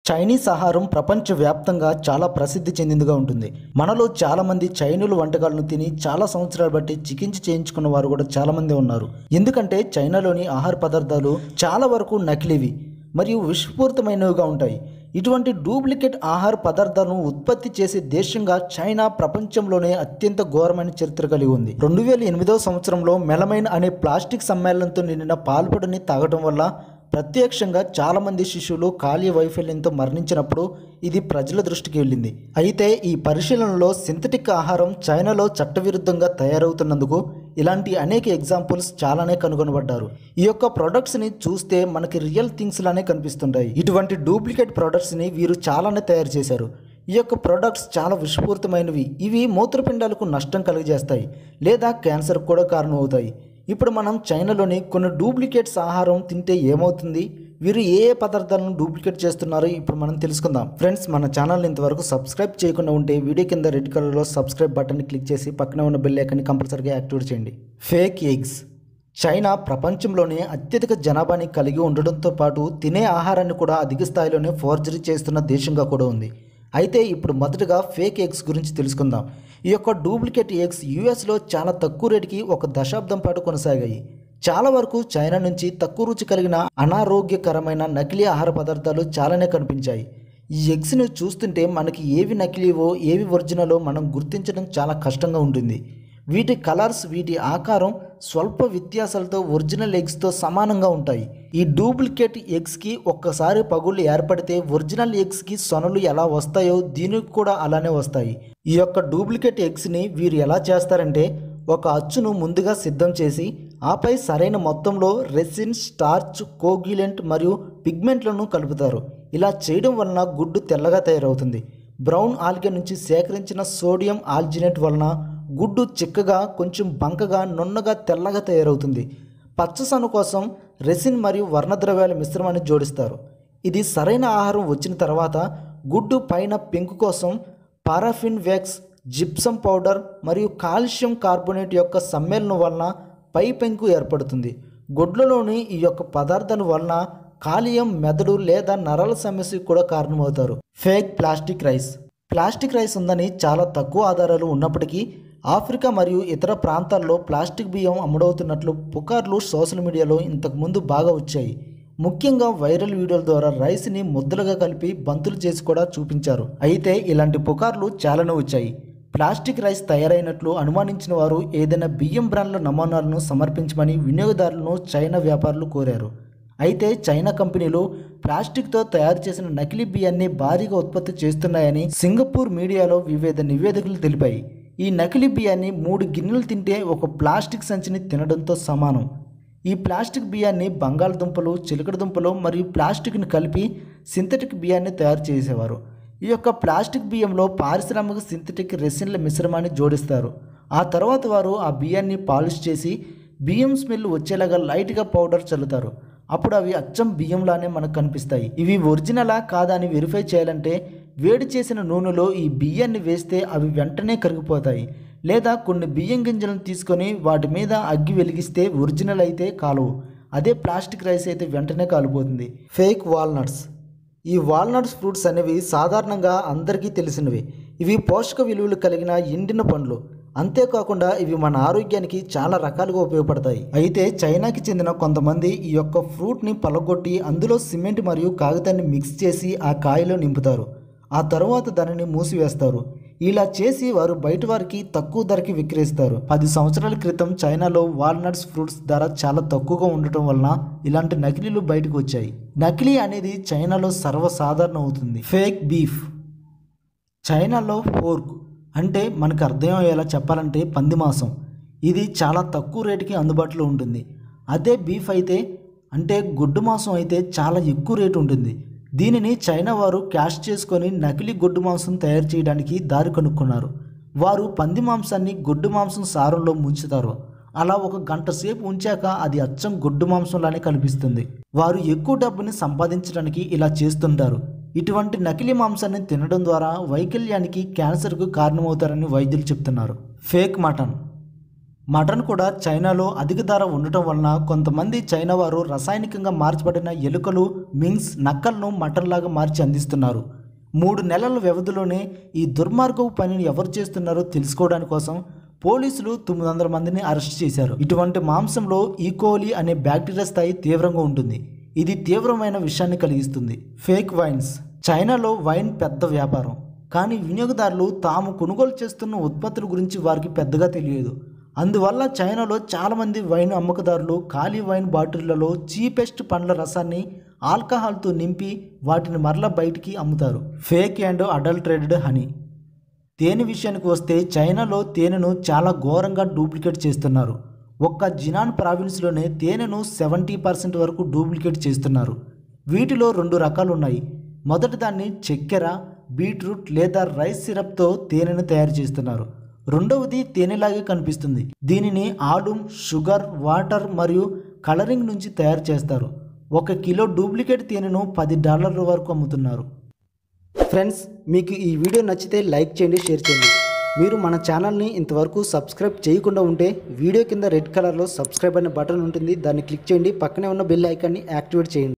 Chinese ఆహారం ప్రపంచవ్యాప్తంగా చాలా ప్రసిద్ధి చెందిందిగా ఉంటుంది మనలో చాలా మంది చైనీయుల వంటకాలను తిని చాలా సంవత్సరాలు బట్టి చికిత్స చేయించుకున్న వారు కూడా చాలా మంది ఉన్నారు ఎందుకంటే చైనాలోని ఆహార పదార్థాలు చాలా వరకు నకిలీవి మరియు విషపూరితమైనవిగా ఉంటాయి ఇటువంటి డూప్లికేట్ ఆహార పదార్థాలను ఉత్పత్తి చేసే దేశంగా చైనా ప్రపంచంలోనే అత్యంత ఘోరమైన చరిత్ర కలిగి ఉంది రెండు వేల ఎనిమిదవ సంవత్సరంలో మెలమైన్ అనే ప్లాస్టిక్ సమ్మేళనంతో నిండిన పాల్పొడిని తాగడం వల్ల ప్రత్యక్షంగా చాలా మంది శిశువులు కాలియ వైఫల్యంతో మరణించినప్పుడు ఇది ప్రజల దృష్టికి వెళ్ళింది అయితే ఈ పరిశీలనలో సింథటిక్ ఆహారం చైనాలో చట్టవిరుద్ధంగా తయారవుతున్నందుకు ఇలాంటి అనేక ఎగ్జాంపుల్స్ చాలానే కనుగొనబడ్డారు ఈ యొక్క ప్రొడక్ట్స్ ని చూస్తే మనకి రియల్ థింగ్స్ లానే కనిపిస్తుంటాయి ఇటువంటి డూప్లికేట్ ప్రొడక్ట్స్ ని వీరు చాలానే తయారు చేశారు ఈ యొక్క ప్రొడక్ట్స్ చాలా విషపూరితమైనవి ఇవి మూత్రపిండాలకు నష్టం కలిగజేస్తాయి లేదా క్యాన్సర్ కూడా కారణమవుతాయి ఇప్పుడు మనం చైనాలోని కొన్ని డూప్లికేట్స్ ఆహారం తింటే ఏమవుతుంది వీరు ఏ ఏ పదార్థాలను డూప్లికేట్ చేస్తున్నారో ఇప్పుడు మనం తెలుసుకుందాం ఫ్రెండ్స్ మన ఛానల్ ఇంతవరకు సబ్స్క్రైబ్ చేయకుండా ఉంటే వీడియో కింద రెడ్ కలర్లో సబ్స్క్రైబ్ బటన్ క్లిక్ చేసి పక్కన ఉన్న బెల్ ఐకాన్ని కంపల్సరీగా యాక్టివేట్ చేయండి ఫేక్ ఎగ్స్ చైనా ప్రపంచంలోనే అత్యధిక జనాభాని కలిగి ఉండడంతో పాటు తినే ఆహారాన్ని కూడా అధిక స్థాయిలోనే ఫోర్జరీ చేస్తున్న దేశంగా కూడా ఉంది అయితే ఇప్పుడు మొదటగా ఫేక్ ఎగ్స్ గురించి తెలుసుకుందాం ఈ యొక్క డూప్లికేట్ ఎగ్స్ యూఎస్లో చాలా తక్కువ రేటుకి ఒక దశాబ్దం పాటు కొనసాగాయి చాలా వరకు చైనా నుంచి తక్కువ రుచి కలిగిన అనారోగ్యకరమైన నకిలీ ఆహార పదార్థాలు చాలానే కనిపించాయి ఈ ఎగ్స్ని చూస్తుంటే మనకి ఏవి నకిలీవో ఏవి ఒరిజినలో మనం గుర్తించడం చాలా కష్టంగా ఉంటుంది వీటి కలర్స్ వీటి ఆకారం స్వల్ప వ్యత్యాసాలతో ఒరిజినల్ ఎగ్స్తో సమానంగా ఉంటాయి ఈ డూప్లికేట్ ఎగ్స్కి ఒక్కసారి పగుళ్ళు ఏర్పడితే ఒరిజినల్ ఎగ్స్కి సొనలు ఎలా వస్తాయో దీనికి కూడా అలానే వస్తాయి ఈ యొక్క డూప్లికేట్ ఎగ్స్ని వీరు ఎలా చేస్తారంటే ఒక అచ్చును ముందుగా సిద్ధం చేసి ఆపై సరైన మొత్తంలో రెసిన్ స్టార్చ్ కోగిలెంట్ మరియు పిగ్మెంట్లను కలుపుతారు ఇలా చేయడం వలన గుడ్డు తెల్లగా తయారవుతుంది బ్రౌన్ ఆల్గే నుంచి సేకరించిన సోడియం ఆల్జినేట్ వలన గుడ్డు చిక్కగా కొంచెం బంకగా నున్నగా తెల్లగా తయారవుతుంది పచ్చసను కోసం రెసిన్ మరియు వర్ణద్రవ్యాల మిశ్రమాన్ని జోడిస్తారు ఇది సరైన ఆహారం వచ్చిన తర్వాత గుడ్డు పైన పెంకు కోసం పారాఫిన్ వ్యాక్స్ జిప్సం పౌడర్ మరియు కాల్షియం కార్బోనేట్ యొక్క సమ్మేళనం వలన పై పెంకు ఏర్పడుతుంది గుడ్లలోని ఈ యొక్క పదార్థాల వలన కాలియం మెదడు లేదా నరాల సమస్యకు కూడా కారణమవుతారు fake plastic rice plastic rice ఉందని చాలా తక్కువ ఆధారాలు ఉన్నప్పటికీ ఆఫ్రికా మరియు ఇతర ప్రాంతాల్లో ప్లాస్టిక్ బియ్యం అమ్ముడవుతున్నట్లు పుకార్లు సోషల్ మీడియాలో ఇంతకుముందు బాగా వచ్చాయి ముఖ్యంగా వైరల్ వీడియోల ద్వారా రైస్ని ముద్దలుగా కలిపి బంతులు చేసి కూడా చూపించారు అయితే ఇలాంటి పుకార్లు చాలానే వచ్చాయి ప్లాస్టిక్ రైస్ తయారైనట్లు అనుమానించిన వారు ఏదైనా బియ్యం బ్రాండ్ల నమూనాలను సమర్పించమని వినియోగదారులను చైనా వ్యాపారులు కోరారు అయితే చైనా కంపెనీలు ప్లాస్టిక్తో తయారు చేసిన నకిలీ బియ్యాన్ని భారీగా ఉత్పత్తి చేస్తున్నాయని సింగపూర్ మీడియాలో వివిధ నివేదికలు తెలిపాయి ఈ నకిలీ బియ్యాన్ని మూడు గిన్నెలు తింటే ఒక ప్లాస్టిక్ సంచిని తినడంతో సమానం ఈ ప్లాస్టిక్ బియ్యాన్ని బంగాళదుంపలు చిలకడ దుంపలు మరియు ప్లాస్టిక్ని కలిపి సింథటిక్ బియ్యాన్ని తయారు చేసేవారు ఈ యొక్క ప్లాస్టిక్ బియ్యంలో పారిశ్రామిక సింథటిక్ రెసిన్ల మిశ్రమాన్ని జోడిస్తారు ఆ తర్వాత వారు ఆ బియ్యాన్ని పాలిష్ చేసి బియ్యం స్మెల్ వచ్చేలాగా లైట్గా పౌడర్ చల్లుతారు అప్పుడు అవి అచ్చం బియ్యంలానే మనకు కనిపిస్తాయి ఇవి ఒరిజినలా కాదా అని వెరిఫై చేయాలంటే వేడి చేసిన నూనెలో ఈ బియ్యాన్ని వేస్తే అవి వెంటనే కరిగిపోతాయి లేదా కొన్ని బియ్యం గింజలను తీసుకొని వాటి మీద అగ్గి వెలిగిస్తే ఒరిజినల్ అయితే కాలువు అదే ప్లాస్టిక్ రైస్ అయితే వెంటనే కాలిపోతుంది ఫేక్ వాల్నట్స్ ఈ వాల్నట్స్ ఫ్రూట్స్ అనేవి సాధారణంగా అందరికీ తెలిసినవి ఇవి పోషక విలువలు కలిగిన ఎండిన పండ్లు అంతేకాకుండా ఇవి మన ఆరోగ్యానికి చాలా రకాలుగా ఉపయోగపడతాయి అయితే చైనాకి చెందిన కొంతమంది ఈ యొక్క ఫ్రూట్ని పలగొట్టి అందులో సిమెంట్ మరియు కాగితాన్ని మిక్స్ చేసి ఆ కాయలో నింపుతారు ఆ తర్వాత దానిని మూసివేస్తారు ఇలా చేసి వారు బయట వారికి తక్కువ ధరకి విక్రయిస్తారు పది సంవత్సరాల క్రితం చైనాలో వాల్నట్స్ ఫ్రూట్స్ ధర చాలా తక్కువగా ఉండటం వలన ఇలాంటి నకిలీలు బయటకు వచ్చాయి నకిలీ అనేది చైనాలో సర్వసాధారణం అవుతుంది ఫేక్ బీఫ్ చైనాలో పోర్క్ అంటే మనకు అర్థమయ్యేలా చెప్పాలంటే పంది మాంసం ఇది చాలా తక్కువ రేటుకి అందుబాటులో ఉంటుంది అదే బీఫ్ అయితే అంటే గుడ్డు మాంసం అయితే చాలా ఎక్కువ రేటు ఉంటుంది దీనిని చైనా వారు క్యాష్ చేసుకొని నకిలీ గొడ్డు మాంసం తయారు చేయడానికి దారి కనుక్కున్నారు వారు పంది మాంసాన్ని గొడ్డు మాంసం సారంలో ముంచుతారు అలా ఒక గంట సేపు ఉంచాక అది అచ్చం గొడ్డు మాంసంలానే కనిపిస్తుంది వారు ఎక్కువ డబ్బుని సంపాదించడానికి ఇలా చేస్తుంటారు ఇటువంటి నకిలీ మాంసాన్ని తినడం ద్వారా వైకల్యానికి క్యాన్సర్కు కారణమవుతారని వైద్యులు చెప్తున్నారు ఫేక్ మటన్ మటన్ కూడా చైనాలో అధిక ధర ఉండటం వలన కొంతమంది చైనా వారు రసాయనికంగా మార్చబడిన ఎలుకలు మింగ్స్ నక్కలను మటన్ లాగా మార్చి అందిస్తున్నారు మూడు నెలల వ్యవధిలోనే ఈ దుర్మార్గపు పనిని ఎవరు చేస్తున్నారో తెలుసుకోవడానికి కోసం పోలీసులు తొమ్మిది వందల మందిని అరెస్ట్ చేశారు ఇటువంటి మాంసంలో ఈకోలి అనే బ్యాక్టీరియా స్థాయి తీవ్రంగా ఉంటుంది ఇది తీవ్రమైన విషయాన్ని కలిగిస్తుంది ఫేక్ వైన్స్ చైనాలో వైన్ పెద్ద వ్యాపారం కానీ వినియోగదారులు తాము కొనుగోలు చేస్తున్న ఉత్పత్తుల గురించి వారికి పెద్దగా తెలియదు అందువల్ల చైనాలో చాలామంది వైన్ అమ్మకదారులు ఖాళీ వైన్ బాటిళ్లలో చీపెస్ట్ పండ్ల రసాన్ని ఆల్కహాల్తో నింపి వాటిని మరలా బయటికి అమ్ముతారు ఫేక్ అండ్ అడల్ట్రేటెడ్ హనీ తేనె విషయానికి వస్తే చైనాలో తేనెను చాలా ఘోరంగా డూప్లికేట్ చేస్తున్నారు ఒక్క జినాన్ ప్రావిన్స్లోనే తేనెను సెవెంటీ పర్సెంట్ వరకు డూప్లికేట్ చేస్తున్నారు వీటిలో రెండు రకాలు ఉన్నాయి మొదటి దాన్ని చక్కెర బీట్రూట్ లేదా రైస్ సిరప్తో తేనెను తయారు చేస్తున్నారు రెండవది తేనెలాగే కనిపిస్తుంది దీనిని ఆడుమ్ షుగర్ వాటర్ మరియు కలరింగ్ నుంచి తయారు చేస్తారు ఒక కిలో డూప్లికేట్ తేనెను పది డాలర్ల వరకు అమ్ముతున్నారు ఫ్రెండ్స్ మీకు ఈ వీడియో నచ్చితే లైక్ చేయండి షేర్ చేయండి మీరు మన ఛానల్ని ఇంతవరకు సబ్స్క్రైబ్ చేయకుండా ఉంటే వీడియో కింద రెడ్ కలర్లో సబ్స్క్రైబ్ అనే బటన్ ఉంటుంది దాన్ని క్లిక్ చేయండి పక్కనే ఉన్న బెల్ ఐకాన్ని యాక్టివేట్ చేయండి